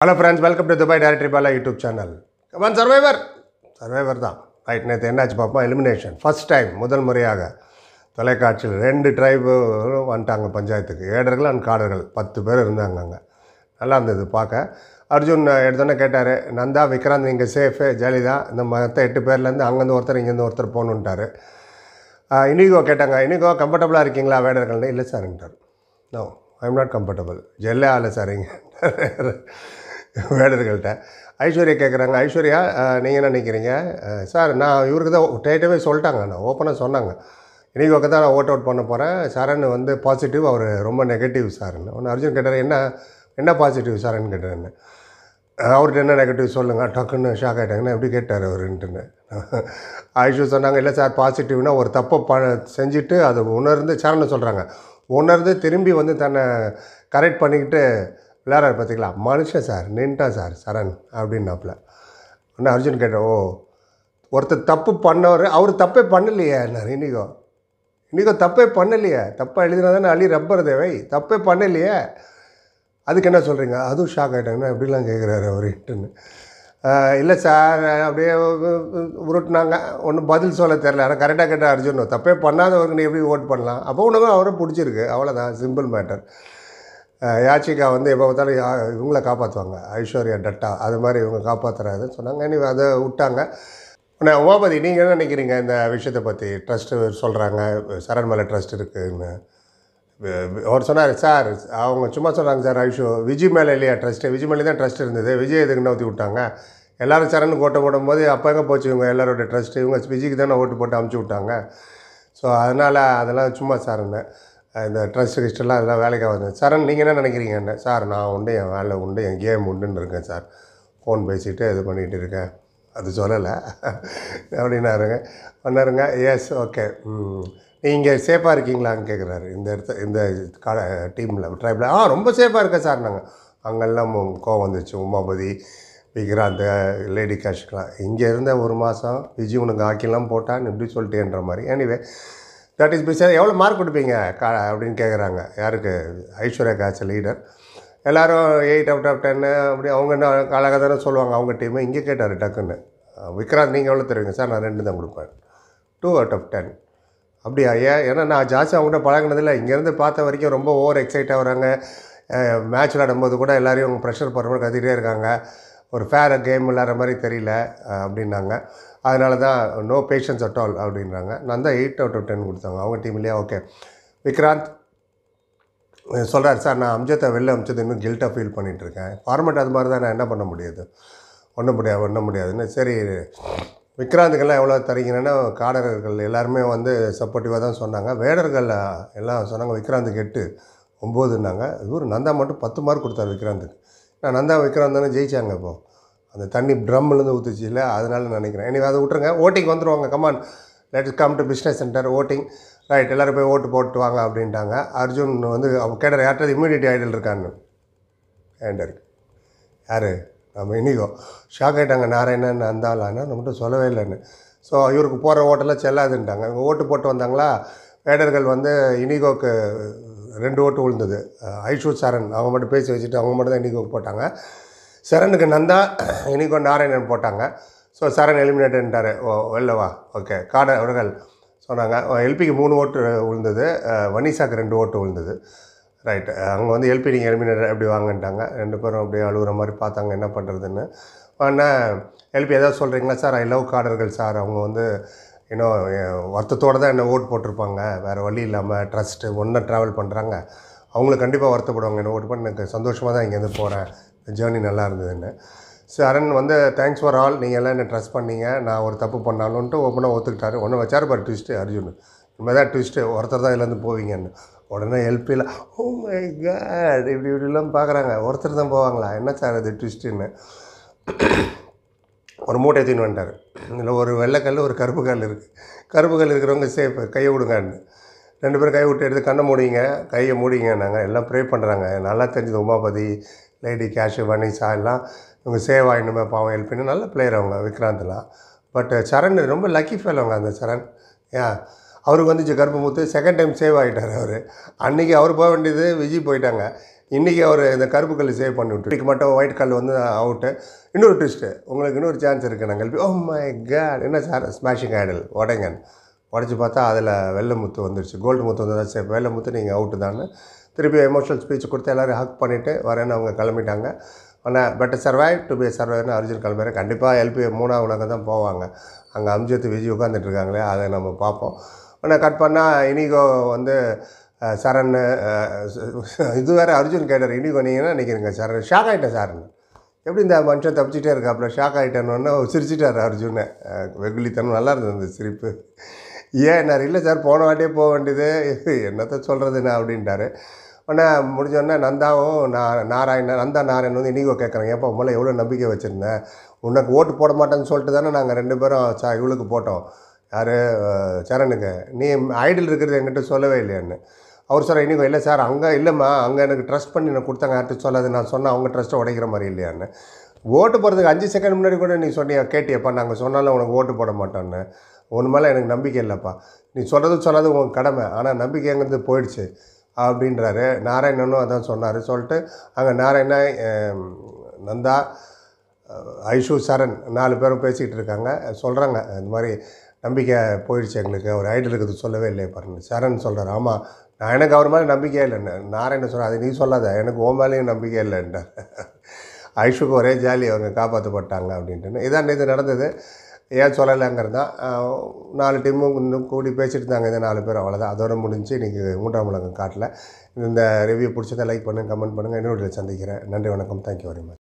hello friends welcome to Dubai directory Bala YouTube channel come on survivor survivor தான் right நேற்று என்னாச்சு பார்ப்போம் எலிமினேஷன் ஃபர்ஸ்ட் டைம் முதல் முறையாக தொலைக்காட்சியில் ரெண்டு ட்ரைபு வந்துட்டாங்க பஞ்சாயத்துக்கு ஏடர்கள் அண்ட் காடர்கள் பத்து பேர் இருந்தாங்க அங்கே நல்லா இருந்தது பார்க்க அர்ஜுன் எடுத்தோன்னே கேட்டார் நந்தா விக்ராந்த் இங்கே சேஃபு ஜாலிதா இந்த மற்ற எட்டு பேர்லேருந்து அங்கேருந்து ஒருத்தர் இங்கேருந்து ஒருத்தர் போகணுன்ட்டார் இனிகோ கேட்டாங்க இனிகோ கம்ஃபர்டபுளாக இருக்கீங்களா வேடர்கள்னு இல்லை சார்ன்ட்டார் நோ ஐம் நாட் கம்ஃபர்டபுள் ஜெல்லே ஆகலை சார் இங்கே வேடர்கள்ட்ட ஐஸ்வர்யா கேட்குறாங்க ஐஸ்வர்யா நீங்கள் என்ன நினைக்கிறீங்க அஹ், சார் நான் இவருக்கு தான் டேட்டாவே சொல்லிட்டாங்க நான் ஓப்பனாக சொன்னாங்க இன்றைக்கி தான் நான் ஓட் அவுட் பண்ண போகிறேன் சரண் வந்து பாசிட்டிவ் அவர் ரொம்ப நெகட்டிவ் சார்ன்னு ஒன்று அர்ஜுன் கேட்டார் என்ன என்ன பாசிட்டிவ் சார்ன்னு கேட்டாருன்னு அவர்கிட்ட என்ன நெகட்டிவ் சொல்லுங்கள் டக்குன்னு ஷாக் ஆகிட்டாங்கன்னா எப்படி கேட்டார் அவருன்ட்டுன்னு ஆயுஷு சொன்னாங்க இல்லை சார் பாசிட்டிவ்னா ஒரு தப்பை ப செஞ்சுட்டு அதை உணர்ந்து சரண் சொல்கிறாங்க உணர்ந்து திரும்பி வந்து தன்னை கரெக்ட் பண்ணிக்கிட்டு விளையாடுறாரு பார்த்தீங்களா மனுஷன் சார் நின்ட்டான் சார் சரண் அப்படின்னாப்புல உடனே அர்ஜுன் கேட்டேன் ஓ ஒருத்தர் தப்பு பண்ணவர் அவர் தப்பே பண்ணலையே என்ன இன்றைக்கோ இன்றைக்கோ தப்பே பண்ணலையே தப்பாக எழுதினா தானே அழி ரப்பர் தேவை தப்பே பண்ணலையே அதுக்கு என்ன சொல்கிறீங்க அதுவும் ஷாக் ஆகிட்டாங்கன்னா எப்படிலாம் கேட்குறாரு அவருட்டுன்னு இல்லை சார் அப்படியே உருட்டினாங்க ஒன்றும் பதில் சொல்ல தெரில ஆனால் கரெக்டாக கேட்ட அர்ஜுன் தப்பே பண்ணாதவருக்கு நீ எப்படி ஓட் பண்ணலாம் அப்போ உனக்கும் அவரை பிடிச்சிருக்கு அவ்வளோதான் சிம்பிள் மேட்டர் யாச்சிகா வந்து எப்போ பார்த்தாலும் யா- இவங்கள காப்பாற்றுவாங்க ஐஸ்வர்யா டட்டா அது மாதிரி இவங்க காப்பாற்றுறாருன்னு சொன்னாங்க நீ அதை விட்டாங்க உடனே உமாபதி நீங்கள் என்ன நினைக்கிறீங்க இந்த விஷயத்தை பற்றி ட்ரஸ்ட்டு சொல்கிறாங்க சரண் மேலே ட்ரஸ்ட் இருக்குன்னு வி- வி- அவர் சொன்னார் சார் அவங்க சும்மா சொன்னாங்க சார் ஐஷோ விஜய் மேலே இல்லையா ட்ரஸ்ட்டு விஜய் மேலே தான் ட்ரஸ்ட் இருந்தது விஜய் எதுக்கு நோத்தி விட்டாங்க எல்லாரும் சரண் ஓட்டை போடும் போது அப்போ எங்கே போச்சு இவங்க எல்லாரோட ட்ரஸ்ட்டு இவங்க விஜய்க்கு தானே ஓட்டு போட்டு அமுச்சு விட்டாங்க ஸோ அதனால் அதெல்லாம் சும்மா சார்ன்னு இந்த ட்ரஸ்ட் கிஸ்டெல்லாம் அதெல்லாம் வேலைக்கு ஆகுது சரண் நீங்கள் என்ன நினைக்கிறீங்க என்ன சார் நான் உண்டு என் வேலை உண்டு என் கேம் உண்டுன்னு இருக்கேன் சார் ஃபோன் பேசிட்டு இது பண்ணிகிட்டு இருக்கேன் அது சொல்லலை அப்படின்னாருங்க பண்ணாருங்க எஸ் ஓகே நீங்கள் சேஃபாக இருக்கீங்களான்னு கேட்குறாரு இந்த இடத்த இந்த கால டீமில் ட்ரைபில் ஆ ரொம்ப சேஃபாக இருக்கேன் சார் நாங்கள் அங்கெல்லாம் மு- கோவம் வந்துச்சு உமாபதி விக்ராந்த் லேடி கேஷ்க்கெலாம் இங்கே இருந்த ஒரு மாதம் விஜய் உனக்கு ஆக்கிலாம் போட்டான்னு இப்படி சொல்லிட்டேன்ற மாதிரி எனிவே தட் இஸ் பிசா எவ்வளோ மார்க் கொடுப்பீங்க கா அப்படின்னு கேட்குறாங்க யாருக்கு ஐஸ்வர்யா காட்சி லீடர் எல்லாரும் எயிட் அவுட் ஆஃப் டென்னு அப்படி அவங்க என்ன அழகாக தானே சொல்லுவாங்க அவங்க டீமை இங்கே கேட்டார் டக்குன்னு அஹ் விக்ராந்த் நீங்கள் எவ்வளோ தருவீங்க சார் நான் ரெண்டு தான் கொடுப்பேன் டூ அவுட் ஆஃப் டென் அப்படியா ஏன் ஏன்னா நான் ஜாஸ்தி அவங்ககிட்ட பழகினதில்ல இங்கேருந்து பார்த்த வரைக்கும் ரொம்ப ஓவர் எக்ஸைட் ஆகுறாங்க மேட்ச் விளையாடும்போது கூட எல்லாரையும் ப்ரெஷர் பண்ணுற மாதிரி கத்திட்டே இருக்காங்க ஒரு ஃபேர் கேம் விளையாடுற மாதிரி தெரியல அஹ், அப்படின்னாங்க அதனால தான் நோ பேஷன்ஸ் அட் ஆல் அப்படின்றாங்க நான் தான் எயிட் அவுட் ஆஃப் டென் கொடுத்தாங்க அவங்க டீம்லேயே ஓகே விக்ராந்த் சொல்கிறார் சார் நான் அம்ஜத்தை வெளில அமிச்சது இன்னும் கில்ட்டாக ஃபீல் பண்ணிகிட்ருக்கேன் ஃபார்மேட் அது மாதிரி தான் நான் என்ன பண்ண முடியாது ஒன்றும் முடியாது ஒன்றும் முடியாதுன்னு சரி விக்ராந்துக்கெல்லாம் எவ்வளோ தரீங்கன்னா காடர்கள் எல்லாருமே வந்து சப்போர்ட்டிவாக தான் சொன்னாங்க வேடர்கள் எல்லாம் சொன்னாங்க விக்ராந்துக்கு எட்டு ஒம்போதுன்னாங்க இவர் நந்தா மட்டும் பத்து மார்க் கொடுத்தாரு விக்ராந்துக்கு நான் நந்தா விக்ராந்த் தானே ஜெயிச்சாங்க இப்போ அந்த தண்ணி ட்ரம்லேருந்து ஊற்றுச்சு இல்லை அதனால நினைக்கிறேன் இனி அதை விட்டுருங்க ஓட்டிங் வந்துருவாங்க come on let's come to business centre voting right எல்லோரும் போய் ஓட்டு போட்டு வாங்க அப்படின்ட்டாங்க அர்ஜுன் வந்து அவன் கேட்டார் யார்கிட்ட இம்யூனிட்டி ஐடல் இருக்கான்னு ஏன்டா இருக்கு யார் நம்ம இனிகோ ஷாக் ஆகிட்டாங்க நாராயணன் அந்தாலான்னு நம்மகிட்ட சொல்லவே இல்லைன்னு ஸோ இவருக்கு போகிற ஓட்டெல்லாம் செல்லாதுன்ட்டாங்க இவங்க ஓட்டு போட்டு வந்தாங்களா வேடர்கள் வந்து இனிகோக்கு ரெண்டு ஓட்டு விழுந்தது ஐஷு சரண் அவங்க மட்டும் பேசி வச்சுட்டு அவங்க மட்டும் தான் இனிகோக்கு போட்டாங்க சரணுக்கு நந்தா இனிகோ நாராயணன் போட்டாங்க ஸோ சரண் எலிமினேட்டன்ட்டார் ஓ வெளில வா ஓகே காட அவர்கள் சொன்னாங்க எல்பிக்கு மூணு ஓட்டு விழுந்தது அஹ், வனிசாக்கு ரெண்டு ஓட்டு விழுந்தது ரைட்டு அங்கே வந்து எல்பி நீங்கள் எலிமினேட்டர் எப்படி வாங்கன்ட்டாங்க ரெண்டு பேரும் அப்படியே அழுகுற மாதிரி பார்த்தாங்க என்ன பண்ணுறதுன்னு ஆனால் எல்பி ஏதாவது சொல்கிறீங்களா சார் ஐ லவ் காடர்கள் சார் அவங்க வந்து இன்னும் வருத்தத்தோடு தான் என்ன ஓட் போட்டிருப்பாங்க வேறு வழி இல்லாமல் ட்ரஸ்ட்டு ஒன்றா ட்ராவல் பண்ணுறாங்க அவங்களுக்கு கண்டிப்பாக வருத்தப்படுவாங்க என்ன ஓட் பண்ணி எனக்கு சந்தோஷமாக தான் இங்கேருந்து போகிறேன் ஜேர்னி நல்லா இருந்ததுன்னு சரண் வந்து தேங்க்ஸ் ஃபார் ஆல் நீங்கள் எல்லாம் என்ன ட்ரஸ்ட் பண்ணீங்க நான் ஒரு தப்பு பண்ணாலுன்ட்டு ஓப்பனாக ஒத்துக்கிட்டாரு ஒன்று வச்சார் பாரு ட்விஸ்ட்டு அர்ஜுன் இனிமேல் தான் ட்விஸ்ட்டு ஒருத்தர் தான் இதுலேருந்து போவீங்கன்னு உடனே எல்பியில் ஓ மை காட் இப்படி இப்படிலாம் பார்க்குறாங்க ஒருத்தர் தான் போவாங்களா என்ன சார் அது ட்விஸ்ட்டுன்னு ஒரு மூட்டை தீன் வந்துட்டார் இதில் ஒரு வெள்ளைக்கல் ஒரு கருப்பு கல் இருக்குது கருப்பு கல் இருக்கிறவங்க சேஃப் கையை விடுங்கன்னு ரெண்டு பேரும் கை விட்டு எடுத்து கண்ணை மூடிங்க கையை மூடிங்க நாங்கள் எல்லாம் ப்ரே பண்ணுறாங்க நல்லா தெரிஞ்சது உமாபதி லேடி கேஷு வனிஷா எல்லாம் இவங்க சேவ் ஆகிடுமே பாவம் ஹெல்ப் பண்ணி நல்ல பிளேயர் அவங்க விக்ராந்த்லாம் பட் சரண் ரொம்ப லக்கி ஃபேல் அவங்க அந்த சரண் ஏன் அவருக்கு வந்துச்சு கருப்பு முத்து செகண்ட் டைம் சேவ் ஆகிட்டார் அவர் அன்றைக்கி அவர் போக வேண்டியது விஜய் போயிட்டாங்க இன்றைக்கி அவர் இந்த கருப்பு கல் சேவ் பண்ணி விட்டு இன்னைக்கு மட்டும் ஒயிட் கல் வந்து அவுட்டு இன்னொரு ட்விஸ்ட்டு உங்களுக்கு இன்னொரு சான்ஸ் இருக்குது நாங்கள் ஓ மை காட் என்ன சார் ஸ்மாஷிங் ஐடல் உடைங்கன் உடச்சி பார்த்தா அதில் வெள்ளை முத்து வந்துருச்சு கோல்டு முத்து வந்ததா சரி வெள்ளை முத்து நீங்கள் அவுட்டு தானே திருப்பி எமோஷனல் ஸ்பீச் கொடுத்து எல்லோரும் ஹக் பண்ணிவிட்டு வரேன்னு அவங்க கிளம்பிட்டாங்க ஆனால் பெட்டர் சர்வைவ் டு பி சர்வைவ்னு அர்ஜுன் கிளம்புறேன் கண்டிப்பாக எல்பி மூணாவது உலகம் தான் போவாங்க அங்கே அம்ஜித் விஜய் உட்காந்துட்டு இருக்காங்களே அதை நம்ம பார்ப்போம் ஆனால் கட் பண்ணால் இனிகோ வந்து அஹ், சரண் அஹ், இது வேறு அர்ஜுன் கேட்டார் இனிகோ நீங்கள் என்ன நினைக்கிறீங்க சரண் ஷாக் ஆகிட்டேன் சார்னு எப்படி இந்த மனுஷன் தப்பிச்சிட்டே இருக்காப்புல ஷாக் ஆகிட்டேன்னு சிரிச்சிட்டார் அர்ஜுன் அஹ், வெகுளித்தனம் நல்லா இருந்தது அந்த சிரிப்பு ஏன் நான் இல்லை சார் போன வாட்டியே போக வேண்டியது என்னத்த சொல்கிறதுண்ணா அப்படின்ட்டாரு ஆனால் முடிஞ்சோடனே நந்தாவும் நா- நாராயணன் நந்தா நாராயணன் வந்து இனிகோ கேட்குறாங்க ஏப்பா உங்களை எவ்வளோ நம்பிக்கை வச்சுருந்தேன் உனக்கு ஓட்டு போட மாட்டேன்னு சொல்லிட்டு தானே நாங்கள் ரெண்டு பேரும் சா இவளுக்கு போட்டோம் யார் சரணுக்கு நீ ஐடில் இருக்கிறது என்கிட்ட சொல்லவே இல்லையான்னு அவர் சார் இனிகோ இல்லை சார் அங்கே இல்லைம்மா அங்கே எனக்கு ட்ரஸ்ட் பண்ணி நான் கொடுத்தாங்க யார்கிட்ட சொல்லாது நான் சொன்னேன் அவங்க ட்ரஸ்ட்டை உடைக்கிற மாதிரி இல்லையான்னு ஓட்டு போடுறதுக்கு அஞ்சு செகண்ட் முன்னாடி கூட நீ சொன்னியா கேட்டியப்பா நாங்கள் சொன்னாலும் உனக்கு ஓட்டு போட மாட்டோன்னு உன் மேலே எனக்கு நம்பிக்கை இல்லைப்பா நீ சொல்கிறது சொல்லாது உன் கடமை ஆனால் நம்பிக்கைங்கிறது போயிடுச்சு அப்படின்றாரு நாராயணனும் அதான் சொன்னார் சொல்லிட்டு அங்கே நாராயணன் அஹ், நந்தா அஹ், ஐஷு சரண் நாலு பேரும் பேசிக்கிட்டு இருக்காங்க சொல்கிறாங்க இந்த மாதிரி நம்பிக்கை போயிடுச்சு எங்களுக்கு ஒரு ஐடியில் இருக்குது சொல்லவே இல்லை பாருங்க சரண் சொல்கிறார் ஆமாம் நான் எனக்கு அவர் மேலே நம்பிக்கையே இல்லைன்னு நாராயணன் சொல்கிறேன் அது நீ சொல்லாத எனக்கு ஓ மேலேயும் நம்பிக்கை இல்லைன்றார் ஐஷுக்கு ஒரே ஜாலி அவங்க காப்பாற்றப்பட்டாங்க அப்படின்ட்டு இதான் நேற்று நடந்தது ஏன் சொல்லலைங்கிறது தான் ஆஹ், நாலு டீமும் இன்னும் கூடி பேசிட்டு இருந்தாங்க இந்த நாலு பேர் அவ்வளோதான் அதோட முடிஞ்சு இன்றைக்கி மூன்றாம் உலகம் காட்டில் இந்த ரிவ்யூ பிடிச்சதை லைக் பண்ணுங்கள் கமெண்ட் பண்ணுங்கள் இன்னொரு சந்திக்கிறேன் நன்றி வணக்கம் தேங்க்யூ வெரி மச்